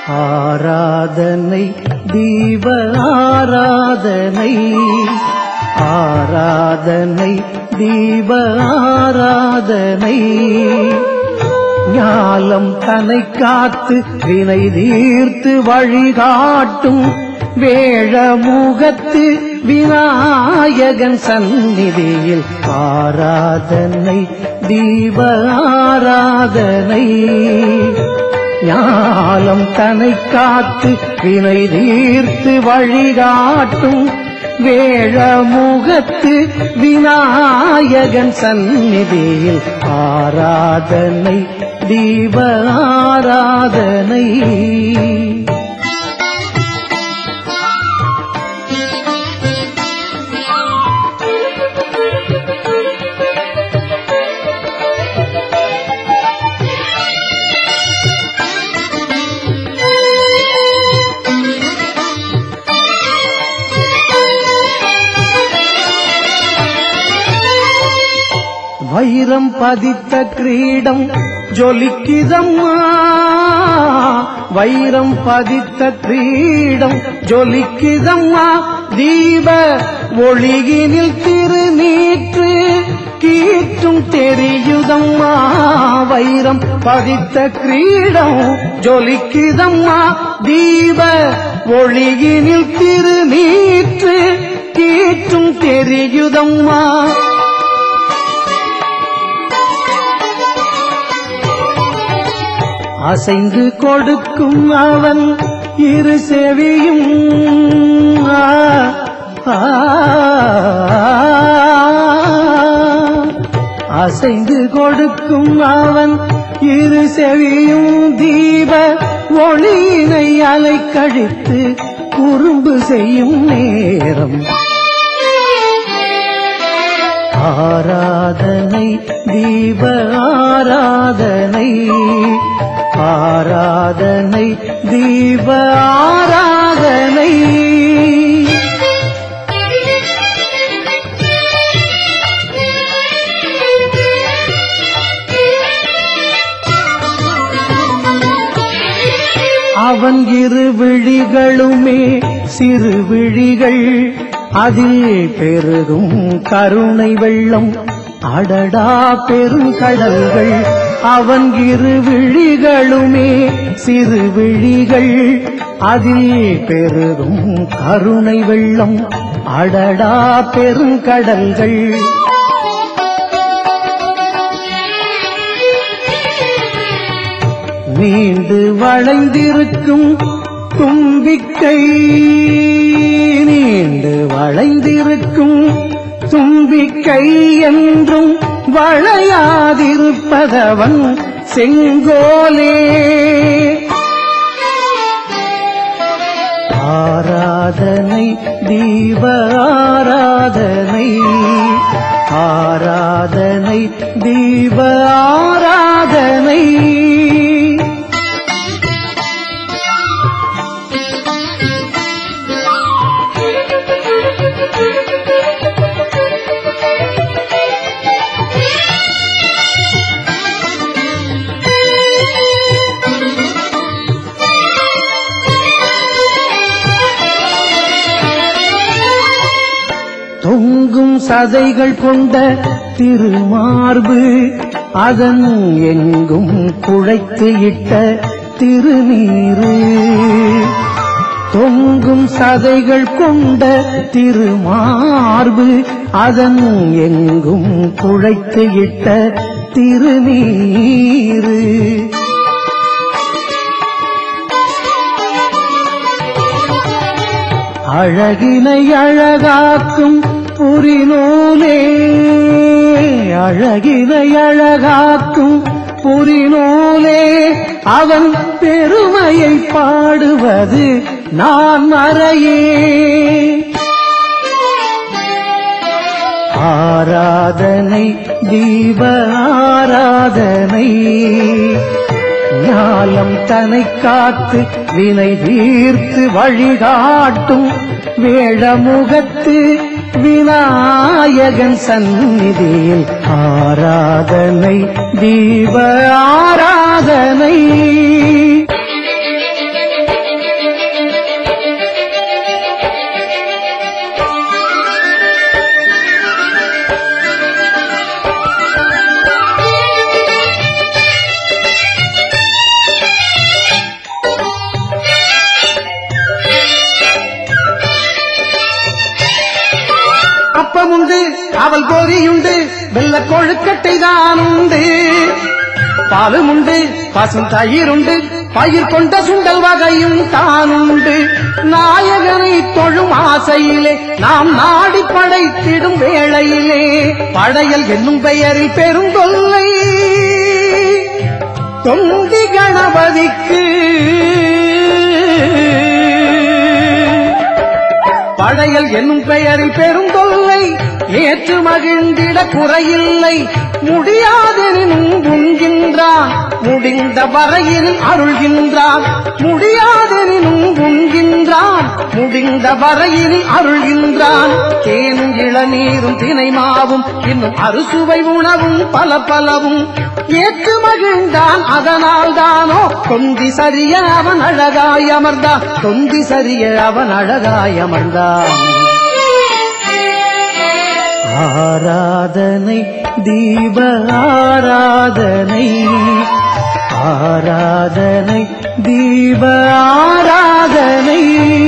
ஆராதனை தீப ஆராதனை ஆராதனை தீப ஆராதனை ஞாலம் தன்னை காத்து வினை தீர்த்து வழிகாட்டும் வேழமுகத்து விநாயகன் சந்நிதியில் ஆராதனை தீப ஆராதனை ஞாலம் தன்னை காத்து வினை தீர்த்து வழிகாட்டும் வேழமுகத்து விநாயகன் சந்நிதியில் ஆராதனை தீப ஆராதனை வைரம் பதித்த கிரீடம் ஜொலிக்குதம்மா வைரம் பதித்த கிரீடம் ஜொலிக்குதம்மா தீப ஒளியினில் திருநீற்று கீற்றும் தெரியுதம்மா வைரம் பதித்த கிரீடம் ஜொலிக்குதம்மா தீப ஒளியினில் திருநீற்று கீற்றும் தெரியுதம்மா அசைந்து கொடுக்கும் அவன் இரு செவியும் ஆ, ஆ, அசைந்து கொடுக்கும் அவன் இரு செவியும் தீப ஒளியினை அலைக்கழித்து குறும்பு செய்யும் நேரம் ஆராதனை தீப ஆராதனை ஆராதனை தீப ஆராதனை அவன் இரு விழிகளுமே சிறு விழிகள் அதில் பெருகும் கருணை வெள்ளம் அடடா பெரும் கடல்கள் அவன் இரு விழிகளுமே சிறு விழிகள் அதில் பெருகும் கருணை வெள்ளம் அடடா பெரும் கடல்கள் நீண்டு வளைந்திருக்கும் தும்பிக்கை நீண்டு வளைந்திருக்கும் தும்பிக்கை என்றும் வளையாதிருப்பதவன் செங்கோலே ஆராதனை தீப ஆராதனை ஆராதனை தீப ஆராதனை தொங்கும் சதைகள் கொண்ட திருமார்பு அதன் எங்கும் குழைத்து இட்ட திருநீரு தொங்கும் சதைகள் கொண்ட திருமார்பு அதன் எங்கும் குழைத்து இட்ட திருநீரு அழகினை அழகாக்கும் புரிநூலே அழகினை அழகாக்கும் புரிநூலே அவன் பெருமையை பாடுவது நான் மறையே ஆராதனை தீப ஆராதனை ஞாலம் தன்னை காத்து வினை தீர்த்து வழிகாட்டும் வேழமுகத்து விநாயகன் சந்நிதியில் ஆராதனை தீப ஆராதனை அவள் பொரியுண்டு வெள்ள கொழுக்கட்டை தான் உண்டு பாலும் உண்டு பசும் தயிர் உண்டு பயிர் கொண்ட சுண்டல் வகையும் தானுண்டு நாயகனை தொழும் ஆசையிலே நாம் நாடி படைத்திடும் வேளையிலே படையல் என்னும் பெயரில் பெருந்தொல்லை தொந்தி கணபதிக்கு படையல் என்னும் பெயரில் பெருந்தொல்லை ஏற்று மகிழ்ந்திட குறையில்லை முடியாதெனும் உண்கின்றான் முடிந்த வரையில் அருள்கின்றான் முடியாதெனும் உண்கின்றான் முடிந்த வரையில் அருள்கின்றான் தேனும் இளநீரும் தினை மாவும் இன்னும் அறுசுவை உணவும் பல பலவும் ஏற்று மகிழ்ந்தான் அதனால் தானோ தொந்தி சரிய அவன் அழகாய் அமர்ந்தான் தொந்தி சரிய அவன் அழகாய் அமர்ந்தான் ஆராதனை தீப ஆராதனை ஆராதனை தீப ஆராதனை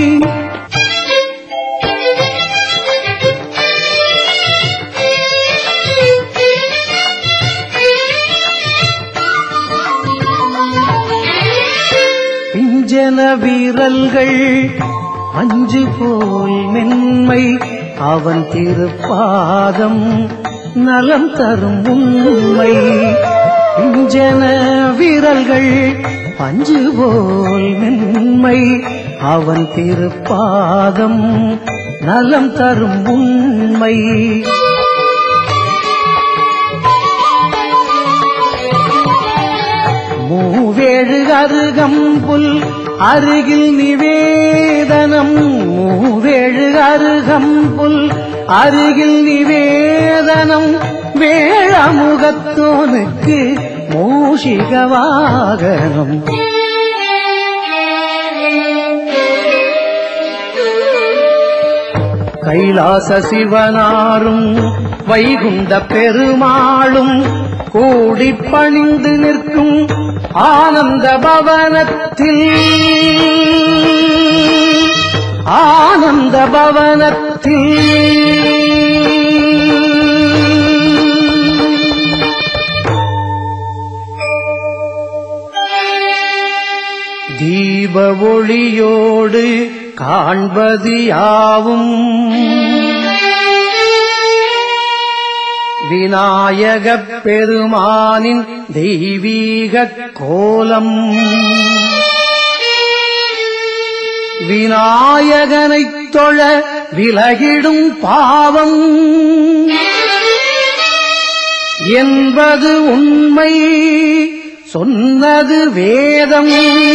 பிஞ்சன வீரல்கள் அஞ்சு போல் மென்மை அவன் திருப்பாதம் நலம் தரும் உண்மை பிஞ்சன வீரல்கள் பஞ்சு போல் மென்மை அவன் திருப்பாதம் நலம் தரும் உண்மை மூவேழு அருகம்புல் அருகில் நிவேதனம் மூவேழு அருகம்புல் அருகில் நிவேதனம் வேழமுகத்தோனுக்கு மூஷிக வாகனம் கைலாச சிவனாரும் வைகுண்ட பெருமாளும் கூடி பணிந்து நிற்கும் ஆனந்த பவனத்தில் ஆனந்த பவனத்தில் தீப ஒளியோடு காண்பது யாவும் விநாயகப் பெருமானின் தெய்வீக கோலம் விநாயகனைத் தொழ விலகிடும் பாவம் என்பது உண்மை சொன்னது வேதம்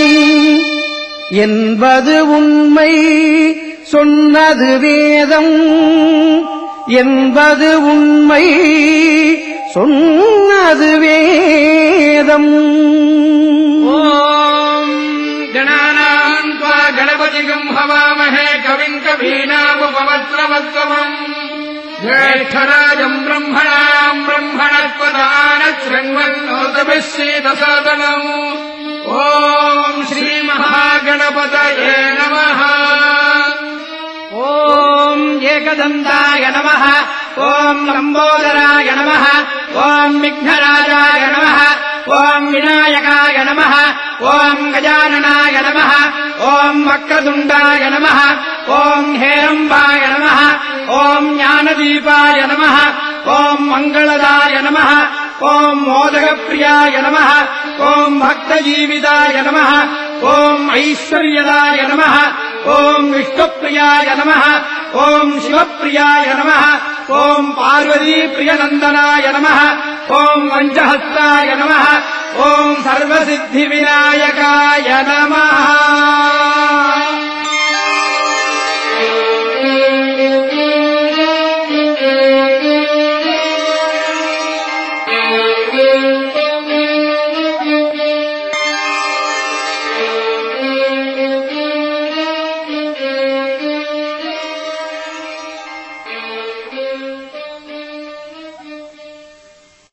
என்பது உண்மை சொன்னது வேதம் என்பது உண்மை சொன்னது வேதம் ॐ गणानाम् त्वा गणपतिगम् हवामहे कविम् कवीनामुपवत्रवत्वम् ज्येष्ठराजम् ब्रह्मणाम् ब्रह्मणत्वदानशृण्वन्नोतभिश्चेतसादनम् ॐ श्रीमहागणपतये नमः ॐ एकदन्ताय नमः ॐ लम्बोदराय नमः ॐ विघ्नराजाय नमः ॐ विनायकाय नमः ॐ गजाननाय नमः ॐ वक्रतुण्डाय नमः ॐ हेरम्बाय नमः ॐ ज्ञानदीपाय नमः ॐ मङ्गलदाय नमः ॐ मोदकप्रियाय नमः ॐ भक्तजीविताय नमः ॐ ऐश्वर्यदाय नमः ॐ विष्णुप्रियाय नमः ॐ शिवप्रियाय नमः ॐ पार्वतीप्रियनन्दनाय नमः ॐ पञ्चहस्ताय नमः ॐ सर्वसिद्धिविनायकाय नमः